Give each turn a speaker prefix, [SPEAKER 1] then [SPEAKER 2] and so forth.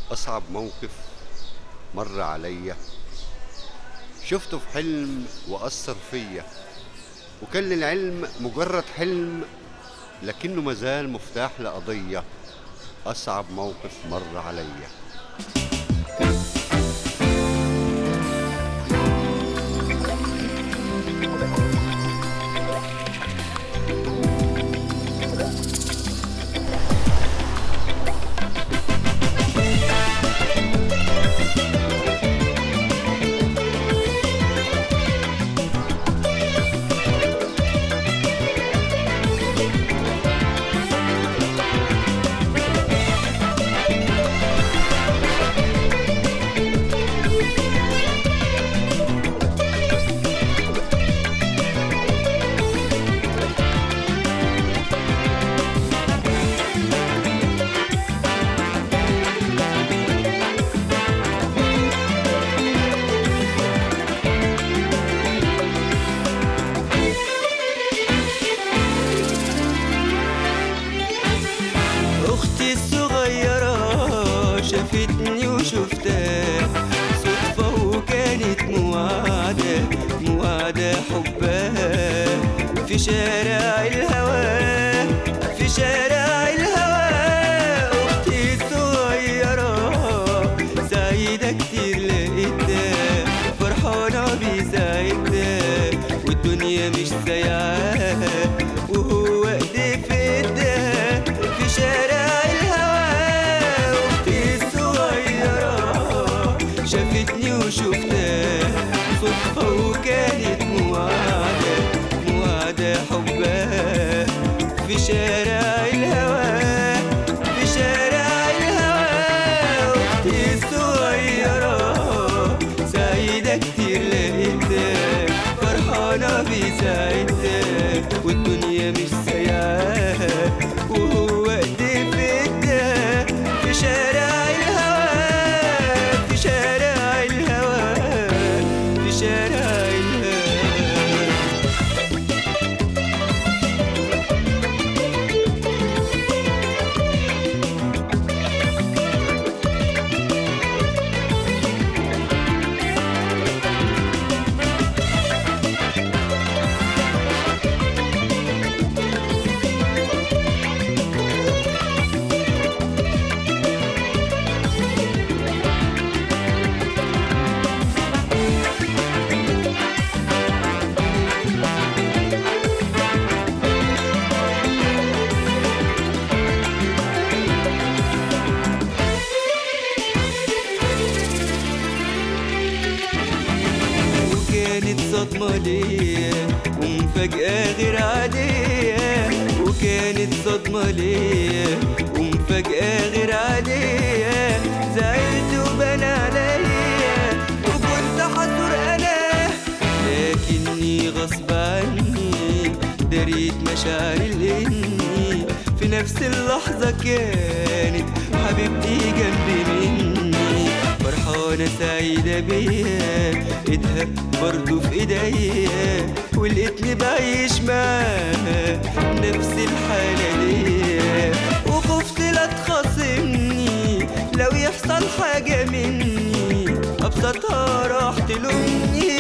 [SPEAKER 1] أصعب موقف مر عليا شفته في حلم وأثر فيا وكان للعلم مجرد حلم لكنه مازال مفتاح لقضية أصعب موقف مر عليا
[SPEAKER 2] أختي الصغيرة شافتني وشفتها صدفة وكانت موعدة موعدة حبها في شارع الهوى في شارع الهوى أختي الصغيرة سعيدة كتير لقيتها فرحانة بسعادتها والدنيا مش سايعاها وهو ايدي في ايدها في شارع الهوى اختي الصغيرة شافتني وشفتها صدفة وكانت موعدة موعدة حبها في شارع الهوى في شارع الهوى اختي الصغيرة سعيدة كتير لقيتها فرحانة بسعادتها والدنيا مش سايعاها وهو ايدي في ايدها في شارع الهوى في شارع الهوى في شارع الهوى وكانت صدمة ليا ومفاجأة غير عادية وكانت صدمة ليا ومفاجأة غير عادية زعلت وبان عليا وكنت حصر أنا لكني غصب عني دريت مشاعري لإني في نفس اللحظة كانت حبيبتي جنبي مني فرحانة سعيدة بيا ايدها برضو في ايديا ولقيتني بعيش معاها نفس الحالة ليا وخفت لا تخاصمني لو يحصل حاجة مني أبسطها راح تلومني